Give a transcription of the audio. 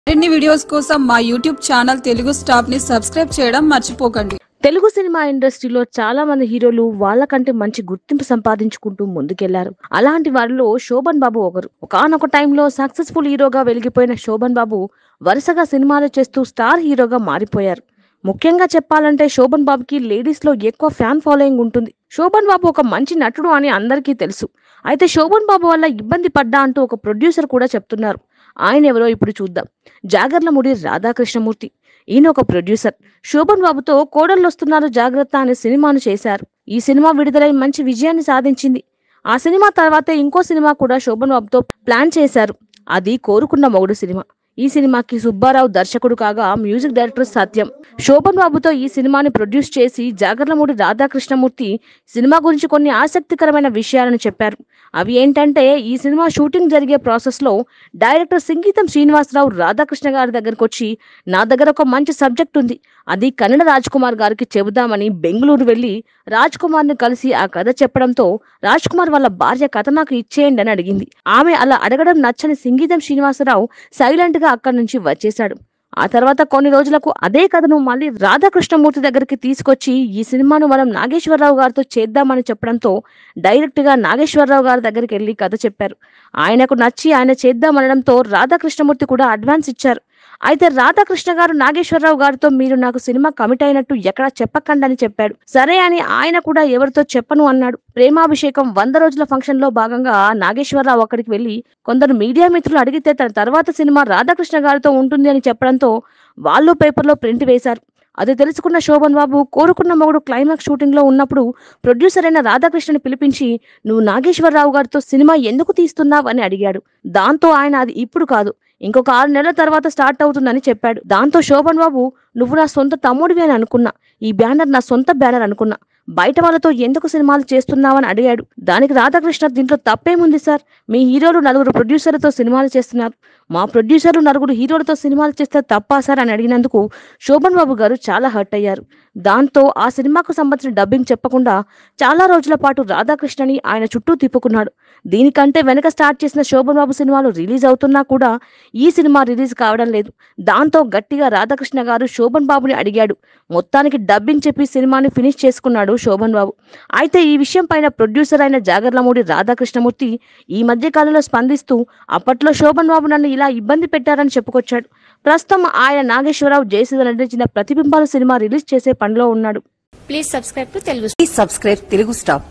మరిన్ని వీడియోస్ కోసం మా యూట్యూబ్ ఛానల్ తెలుగు స్టాప్ ని సబ్స్క్రైబ్ చేయడం మర్చిపోకండి తెలుగు సినిమా ఇండస్ట్రీలో చాలా మంది హీరోలు వాళ్ళకంటే మంచి గుర్తింపు సంపాదించుకుంటూ ముందుకెళ్లారు అలాంటి వారిలో శోభన్ బాబు ఒకరు ఒకానొక టైంలో సక్సెస్ఫుల్ హీరోగా వెలిగిపోయిన శోభన్ బాబు వరుసగా సినిమాలు చేస్తూ స్టార్ హీరోగా మారిపోయారు ముఖ్యంగా చెప్పాలంటే శోభన్ బాబుకి లేడీస్ లో ఎక్కువ ఫ్యాన్ ఫాలోయింగ్ ఉంటుంది శోభన్ బాబు ఒక మంచి నటుడు అని అందరికీ తెలుసు అయితే శోభన్ బాబు వల్ల ఇబ్బంది పడ్డా అంటూ ఒక ప్రొడ్యూసర్ కూడా చెప్తున్నారు ఆయన ఎవరో ఇప్పుడు చూద్దాం జాగర్లముడి రాధాకృష్ణమూర్తి ఈయన ఒక ప్రొడ్యూసర్ శోభన్ బాబుతో కోడళ్ళు వస్తున్నారు జాగ్రత్త అనే సినిమాను చేశారు ఈ సినిమా విడుదలై మంచి విజయాన్ని సాధించింది ఆ సినిమా తర్వాతే ఇంకో సినిమా కూడా శోభన్ బాబుతో ప్లాన్ చేశారు అది కోరుకున్న మొగుడు సినిమా ఈ సినిమాకి సుబ్బారావు దర్శకుడు కాగా మ్యూజిక్ డైరెక్టర్ సత్యం శోభన్ బాబుతో ఈ సినిమాని ప్రొడ్యూస్ చేసి జాగర్లమూడి రాధాకృష్ణమూర్తి సినిమా గురించి కొన్ని ఆసక్తికరమైన విషయాలను చెప్పారు అవి ఏంటంటే ఈ సినిమా షూటింగ్ జరిగే ప్రాసెస్ లో డైరెక్టర్ సంగీతం శ్రీనివాసరావు రాధాకృష్ణ గారి దగ్గరకు వచ్చి నా దగ్గర ఒక మంచి సబ్జెక్ట్ ఉంది అది కన్నడ రాజ్ కుమార్ గారికి చెబుదామని బెంగళూరు వెళ్లి రాజ్ కుమార్ ని కలిసి ఆ కథ చెప్పడంతో రాజ్ కుమార్ వాళ్ళ భార్య కథ నాకు ఇచ్చేయండి అని అడిగింది ఆమె అలా అడగడం నచ్చని సంగీతం శ్రీనివాసరావు సైలెంట్ గా అక్కడి నుంచి వచ్చేశాడు ఆ తర్వాత కొన్ని రోజులకు అదే కథను మళ్ళీ రాధాకృష్ణమూర్తి దగ్గరికి తీసుకొచ్చి ఈ సినిమాను మనం నాగేశ్వరరావు గారితో చేద్దామని చెప్పడంతో డైరెక్ట్ గా నాగేశ్వరరావు గారి దగ్గరికి వెళ్ళి కథ చెప్పారు ఆయనకు నచ్చి ఆయన చేద్దామనడంతో రాధాకృష్ణమూర్తి కూడా అడ్వాన్స్ ఇచ్చారు అయితే రాధాకృష్ణ గారు నాగేశ్వరరావు గారితో మీరు నాకు సినిమా కమిట్ అయినట్టు ఎక్కడా చెప్పకండి అని చెప్పాడు సరే అని ఆయన కూడా ఎవరితో చెప్పను అన్నాడు ప్రేమాభిషేకం వంద రోజుల ఫంక్షన్ లో భాగంగా నాగేశ్వరరావు అక్కడికి వెళ్లి కొందరు మీడియా మిత్రులు అడిగితే తన తర్వాత సినిమా రాధాకృష్ణ గారితో ఉంటుంది అని చెప్పడంతో వాళ్ళు పేపర్లో ప్రింట్ వేశారు అది తెలుసుకున్న శోభన్ బాబు కోరుకున్న మొగుడు క్లైమాక్స్ షూటింగ్ లో ఉన్నప్పుడు ప్రొడ్యూసర్ అయిన రాధాకృష్ణని పిలిపించి నువ్వు నాగేశ్వరరావు గారితో సినిమా ఎందుకు తీస్తున్నావు అని అడిగాడు దాంతో ఆయన అది ఇప్పుడు కాదు ఇంకొక ఆరు నెలల తర్వాత స్టార్ట్ అవుతుందని చెప్పాడు దాంతో శోభన్ బాబు నువ్వు నా సొంత తమ్ముడివి అని అనుకున్నా ఈ బ్యానర్ నా సొంత బ్యానర్ అనుకున్నా బయట వాళ్ళతో ఎందుకు సినిమాలు చేస్తున్నావని అడిగాడు దానికి రాధాకృష్ణ దీంట్లో తప్పేముంది సార్ మీ హీరోలు నలుగురు ప్రొడ్యూసర్లతో సినిమాలు చేస్తున్నారు మా ప్రొడ్యూసర్లు నలుగురు హీరోలతో సినిమాలు చేస్తే తప్పా సార్ అని అడిగినందుకు శోభన్ బాబు గారు చాలా హర్ట్ అయ్యారు దాంతో ఆ సినిమాకు సంబంధించిన డబ్బింగ్ చెప్పకుండా చాలా రోజుల పాటు రాధాకృష్ణని ఆయన చుట్టూ తిప్పుకున్నాడు దీనికంటే వెనక స్టార్ట్ చేసిన శోభన్ బాబు సినిమాలు రిలీజ్ అవుతున్నా కూడా ఈ సినిమా రిలీజ్ కావడం లేదు దాంతో గట్టిగా రాధాకృష్ణ గారు శోభన్ బాబుని అడిగాడు మొత్తానికి డబ్బింగ్ చెప్పి సినిమాని ఫినిష్ చేసుకున్నాడు శోభన్ బాబు అయితే ఈ విషయం పైన ప్రొడ్యూసర్ అయిన జాగర్లమూడి రాధాకృష్ణమూర్తి ఈ మధ్య కాలంలో స్పందిస్తూ అప్పట్లో శోభన్ బాబు నన్ను ఇలా ఇబ్బంది పెట్టారని చెప్పుకొచ్చాడు ప్రస్తుతం ఆయన నాగేశ్వరరావు జయసుధ నటించిన ప్రతిబింబాలు సినిమా రిలీజ్ చేసే పనిలో ఉన్నాడు please subscribe to Telugu Please subscribe Telugu Star.